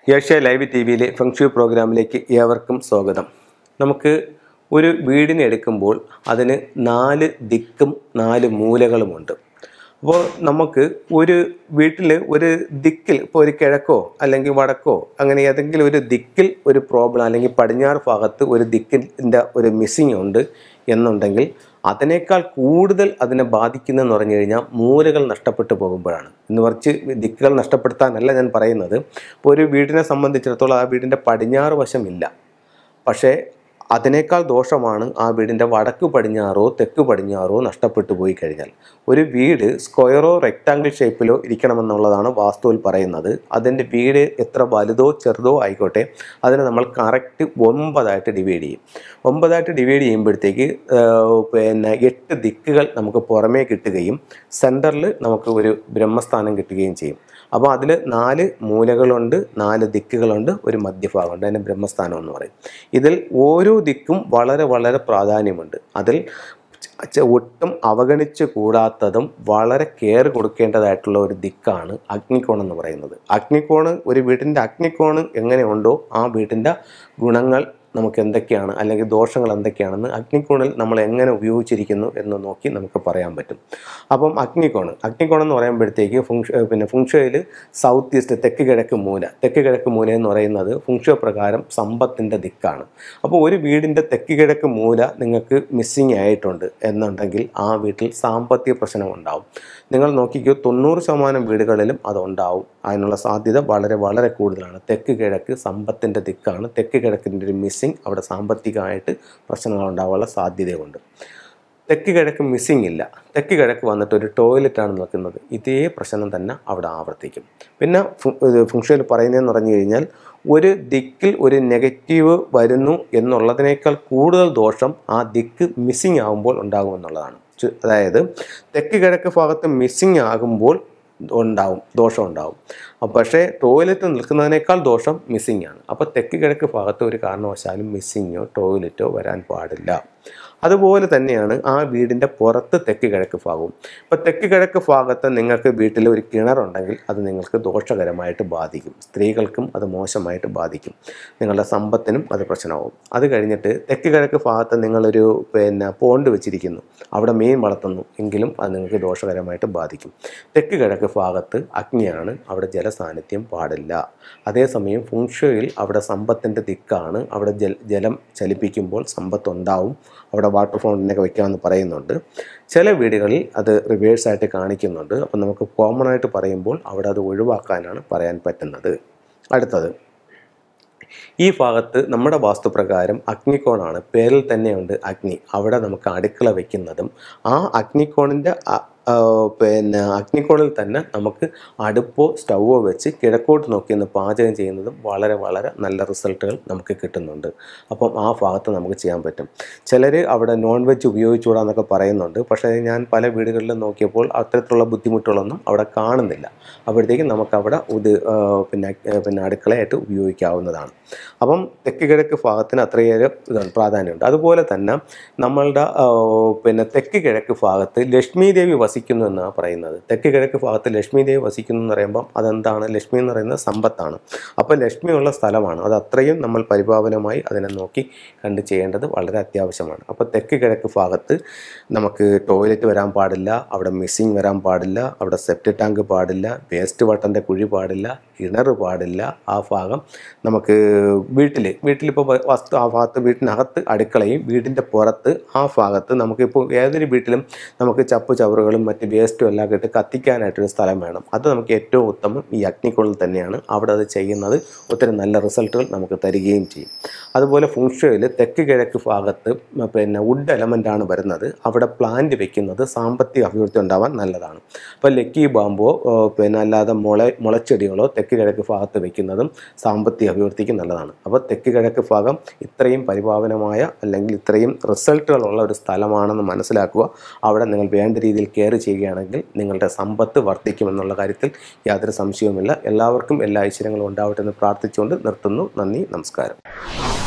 Asia live T വിയിലെ ഫംഗ്ഷു പ്രോഗ്രാമിലേക്ക് ഏവർക്കും സ്വാഗതം നമുക്ക് ഒരു വീടിനെ എടുക്കുമ്പോൾ അതിന് നാല് ദിക്കും നാല് മൂലകളുമുണ്ട് അപ്പോൾ നമുക്ക് ഒരു വീട്ടിൽ ഒരു ദിക്കിൽ ഇപ്പോൾ ഒരു കിഴക്കോ അല്ലെങ്കിൽ വടക്കോ അങ്ങനെ ഏതെങ്കിലും ഒരു ദിക്കിൽ ഒരു പ്രോബ്ലം അല്ലെങ്കിൽ പടിഞ്ഞാറ് ഭാഗത്ത് ഒരു ദിക്കിൻ്റെ ഒരു മിസ്സിങ് ഉണ്ട് എന്നുണ്ടെങ്കിൽ അതിനേക്കാൾ കൂടുതൽ അതിനെ ബാധിക്കുന്നതെന്ന് പറഞ്ഞു കഴിഞ്ഞാൽ മൂലകൾ നഷ്ടപ്പെട്ടു പോകുമ്പോഴാണ് എന്ന് കുറച്ച് ദിക്കുകൾ നഷ്ടപ്പെടുത്താനല്ല ഞാൻ പറയുന്നത് ഇപ്പോൾ ഒരു വീടിനെ സംബന്ധിച്ചിടത്തോളം ആ വീടിൻ്റെ പടിഞ്ഞാറ് വശമില്ല പക്ഷേ അതിനേക്കാൾ ദോഷമാണ് ആ വീടിൻ്റെ വടക്ക് പടിഞ്ഞാറോ തെക്ക് പടിഞ്ഞാറോ നഷ്ടപ്പെട്ടു പോയി കഴിഞ്ഞാൽ ഒരു വീട് സ്ക്വയറോ റെക്റ്റാങ്കിൾ ഷേപ്പിലോ ഇരിക്കണമെന്നുള്ളതാണ് വാസ്തുവിൽ പറയുന്നത് അതിൻ്റെ വീട് എത്ര വലുതോ ചെറുതോ ആയിക്കോട്ടെ അതിനെ നമ്മൾ കറക്റ്റ് ഒമ്പതായിട്ട് ഡിവൈഡ് ചെയ്യും ഒമ്പതായിട്ട് ഡിവൈഡ് ചെയ്യുമ്പോഴത്തേക്ക് ആഹ്, പിന്നെ എട്ട് ദിക്കുകൾ നമുക്ക് പുറമേ കിട്ടുകയും സെൻറ്ററിൽ നമുക്ക് ഒരു ബ്രഹ്മസ്ഥാനം കിട്ടുകയും ചെയ്യും അപ്പോൾ അതിൽ നാല് മൂലകളുണ്ട് നാല് ദിക്കുകളുണ്ട് ഒരു മധ്യഭാഗമുണ്ട് അതിന് ബ്രഹ്മസ്ഥാനം എന്ന് പറയും ഇതിൽ ഓരോ ദിക്കും വളരെ വളരെ പ്രാധാന്യമുണ്ട് അതിൽ ച- ഒട്ടും അവഗണിച്ച് കൂടാത്തതും വളരെ കെയർ കൊടുക്കേണ്ടതായിട്ടുള്ള ഒരു ദിക്കാണ് അഗ്നികോൺ എന്ന് പറയുന്നത് അഗ്നികോണ് ഒരു വീടിൻ്റെ അഗ്നികോണ് എങ്ങനെയുണ്ടോ ആ വീടിൻ്റെ ഗുണങ്ങൾ നമുക്ക് എന്തൊക്കെയാണ് അല്ലെങ്കിൽ ദോഷങ്ങൾ എന്തൊക്കെയാണെന്ന് അഗ്നികോണിൽ നമ്മൾ എങ്ങനെ ഉപയോഗിച്ചിരിക്കുന്നു എന്ന് നോക്കി നമുക്ക് പറയാൻ പറ്റും അപ്പം അഗ്നികോണ് അഗ്നികോൺ എന്ന് പറയുമ്പോഴത്തേക്ക് ഫുങ്ഷ പിന്നെ ഫുങ്ഷയിൽ സൗത്ത് ഈസ്റ്റ് തെക്ക് കിഴക്ക് മൂല തെക്ക് കിഴക്ക് മൂല എന്ന് പറയുന്നത് ഫുങ്ഷ പ്രകാരം സമ്പത്തിൻ്റെ ദിക്കാണ് അപ്പോൾ ഒരു വീടിൻ്റെ തെക്ക് കിഴക്ക് മൂല നിങ്ങൾക്ക് മിസ്സിങ് ആയിട്ടുണ്ട് എന്നുണ്ടെങ്കിൽ ആ വീട്ടിൽ സാമ്പത്തിക പ്രശ്നം ഉണ്ടാവും നിങ്ങൾ നോക്കിക്കോ തൊണ്ണൂറ് ശതമാനം വീടുകളിലും അതുണ്ടാവും അതിനുള്ള സാധ്യത വളരെ വളരെ കൂടുതലാണ് തെക്ക് കിഴക്ക് സമ്പത്തിൻ്റെ ദിക്കാണ് തെക്ക് കിഴക്കിൻ്റെ ഒരു മിസ്സിങ് അവിടെ സാമ്പത്തികമായിട്ട് പ്രശ്നങ്ങൾ ഉണ്ടാവാനുള്ള സാധ്യതയുണ്ട് തെക്ക് കിഴക്ക് മിസ്സിങ് ഇല്ല തെക്ക് കിഴക്ക് വന്നിട്ട് ഒരു ടോയ്ലറ്റാണ് നിൽക്കുന്നത് ഇതേ പ്രശ്നം തന്നെ അവിടെ ആവർത്തിക്കും പിന്നെ ഫുങ്ഷയിൽ പറയുന്നതെന്ന് പറഞ്ഞു കഴിഞ്ഞാൽ ഒരു ദിക്കിൽ ഒരു നെഗറ്റീവ് വരുന്നു എന്നുള്ളതിനേക്കാൾ കൂടുതൽ ദോഷം ആ ദിക്ക് മിസ്സിങ് ആകുമ്പോൾ ഉണ്ടാകുമെന്നുള്ളതാണ് ചു- അതായത് തെക്ക് കിഴക്ക് ഭാഗത്ത് മിസ്സിങ് ആകുമ്പോൾ ഉണ്ടാവും ദോഷം ഉണ്ടാവും അപ്പൊ പക്ഷേ ടോയ്ലറ്റ് നിൽക്കുന്നതിനേക്കാൾ ദോഷം മിസ്സിംഗ് ആണ് അപ്പോൾ തെക്ക് കിഴക്ക് ഭാഗത്ത് ഒരു കാരണവശാലും മിസ്സിങ്ങോ ടോയ്ലറ്റോ വരാൻ പാടില്ല അതുപോലെ തന്നെയാണ് ആ വീടിൻ്റെ പുറത്ത് തെക്ക് കിഴക്ക് ഭാഗവും ഇപ്പോൾ തെക്ക് കിഴക്ക് ഭാഗത്ത് നിങ്ങൾക്ക് വീട്ടിൽ ഒരു കിണറുണ്ടെങ്കിൽ അത് നിങ്ങൾക്ക് ദോഷകരമായിട്ട് ബാധിക്കും സ്ത്രീകൾക്കും അത് മോശമായിട്ട് ബാധിക്കും നിങ്ങളുടെ സമ്പത്തിനും അത് പ്രശ്നമാവും അത് കഴിഞ്ഞിട്ട് തെക്ക് കിഴക്ക് ഭാഗത്ത് നിങ്ങളൊരു പിന്നെ പോണ്ട് വെച്ചിരിക്കുന്നു അവിടെ മീൻ വളർത്തുന്നു എങ്കിലും അത് നിങ്ങൾക്ക് ദോഷകരമായിട്ട് ബാധിക്കും തെക്ക് കിഴക്ക് ഭാഗത്ത് അഗ്നിയാണ് അവിടെ ജലസാന്നിധ്യം പാടില്ല അതേസമയം ഫുങ്ഷയിൽ അവിടെ സമ്പത്തിൻ്റെ ദിക്കാണ് അവിടെ ജൽ ജലം ചലിപ്പിക്കുമ്പോൾ സമ്പത്ത് ഉണ്ടാവും അവിടെ വാട്ടർ ഫൗണ്ടനൊക്കെ വെക്കാമെന്ന് പറയുന്നുണ്ട് ചില വീടുകളിൽ അത് റിവേഴ്സായിട്ട് കാണിക്കുന്നുണ്ട് അപ്പം നമുക്ക് കോമൺ ആയിട്ട് പറയുമ്പോൾ അവിടെ അത് ഒഴിവാക്കാനാണ് പറയാൻ പറ്റുന്നത് അടുത്തത് ഈ ഭാഗത്ത് നമ്മുടെ വാസ്തുപ്രകാരം അഗ്നിക്കോണാണ് പേരിൽ തന്നെയുണ്ട് അഗ്നി അവിടെ നമുക്ക് അടുക്കള വെക്കുന്നതും ആ അഗ്നിക്കോണിൻ്റെ അ- ആ, പിന്നെ അഗ്നിക്കോണിൽ തന്നെ നമുക്ക് അടുപ്പോ സ്റ്റൗവോ വെച്ച് കിഴക്കോട്ട് നോക്കി ഒന്ന് പാചകം ചെയ്യുന്നതും വളരെ വളരെ നല്ല റിസൾട്ടുകൾ നമുക്ക് കിട്ടുന്നുണ്ട് അപ്പം ആ ഭാഗത്ത് നമുക്ക് ചെയ്യാൻ പറ്റും ചിലർ അവിടെ നോൺ വെജ് ഉപയോഗിച്ചുകൂടാന്നൊക്കെ പറയുന്നുണ്ട് പക്ഷേ ഞാൻ പല വീടുകളിലും നോക്കിയപ്പോൾ അത്തരത്തിലുള്ള ബുദ്ധിമുട്ടുകളൊന്നും അവിടെ കാണുന്നില്ല അപ്പോഴത്തേക്കും നമുക്കവിടെ ഇത് ആ, പിന്നെ ആ, പിന്നെ അടുക്കളയായിട്ട് ഉപയോഗിക്കാവുന്നതാണ് അപ്പം തെക്ക് കിഴക്ക് ഭാഗത്തിന് അത്രയേറെ ഇതാണ് പ്രാധാന്യമുണ്ട് അതുപോലെ തന്നെ നമ്മളുടെ ആ, പിന്നെ തെക്ക് കിഴക്ക് ഭാഗത്ത് ലക്ഷ്മി ദേവി വസിക്കുന്നു എന്നാണ് പറയുന്നത് തെക്ക് കിഴക്ക് ഭാഗത്ത് ലക്ഷ്മി ദേവി വസിക്കുന്നു എന്ന് പറയുമ്പം അതെന്താണ് ലക്ഷ്മി എന്ന് പറയുന്നത് സമ്പത്താണ് അപ്പോൾ ലക്ഷ്മി ഉള്ള സ്ഥലമാണ് അത് അത്രയും നമ്മൾ പരിപാവനമായി അതിനെ നോക്കി കണ്ട് ചെയ്യേണ്ടത് വളരെ അത്യാവശ്യമാണ് അപ്പോൾ തെക്ക് കിഴക്ക് ഭാഗത്ത് നമുക്ക് ടോയ്ലറ്റ് വരാൻ പാടില്ല അവിടെ മിസ്സിങ് വരാൻ പാടില്ല അവിടെ സെപ്റ്റ് ടാങ്ക് പാടില്ല വേസ്റ്റ് വട്ടൻ്റെ കുഴി പാടില്ല കിണർ പാടില്ല ആ ഭാഗം നമുക്ക് വീട്ടിൽ വീട്ടിലിപ്പോൾ വസ്തു ആ ഭാഗത്ത് വീട്ടിനകത്ത് അടുക്കളയും വീടിൻ്റെ പുറത്ത് ആ ഭാഗത്ത് നമുക്കിപ്പോൾ ഏതൊരു വീട്ടിലും നമുക്ക് ചപ്പ് ചവറുകളും മറ്റ് വേസ്റ്റും എല്ലാം ഇട്ട് കത്തിക്കാനായിട്ടൊരു സ്ഥലം വേണം അത് നമുക്ക് ഏറ്റവും ഉത്തമം ഈ അഗ്നിക്കുള്ളിൽ തന്നെയാണ് അവിടെ അത് ചെയ്യുന്നത് ഒത്തിരി നല്ല റിസൾട്ടുകൾ നമുക്ക് തരികയും ചെയ്യും അതുപോലെ ഫുങ്ഷയിൽ തെക്ക് കിഴക്ക് ഭാഗത്ത് മ- പിന്നെ വുഡ് എലമെൻ്റ് ആണ് വരുന്നത് അവിടെ പ്ലാന്റ് വെക്കുന്നത് സാമ്പത്തിക അഭിവൃദ്ധി ഉണ്ടാവാൻ നല്ലതാണ് അപ്പോൾ ലക്കി ബാമ്പോ പിന്നെ അല്ലാതെ മുള മുളച്ചെടികളോ തെക്ക് കിഴക്ക് ഭാഗത്ത് വെക്കുന്നതും സാമ്പത്തിക അഭിവൃദ്ധിക്ക് നല്ലതാണ് അപ്പോൾ തെക്ക് കിഴക്ക് ഭാഗം ഇത്രയും പരിപാവനമായ അല്ലെങ്കിൽ ഇത്രയും റിസൾട്ടുകളുള്ള ഒരു സ്ഥലമാണെന്ന് മനസ്സിലാക്കുക അവിടെ നിങ്ങൾ വേണ്ട രീതിയിൽ കെയർ ചെയ്യുകയാണെങ്കിൽ നിങ്ങളുടെ സമ്പത്ത് വർദ്ധിക്കുമെന്നുള്ള കാര്യത്തിൽ യാതൊരു സംശയവുമില്ല എല്ലാവർക്കും എല്ലാ ഐശ്വര്യങ്ങളും ഉണ്ടാവട്ടെ എന്ന് പ്രാർത്ഥിച്ചുകൊണ്ട് നിർത്തുന്നു നന്ദി നമസ്കാരം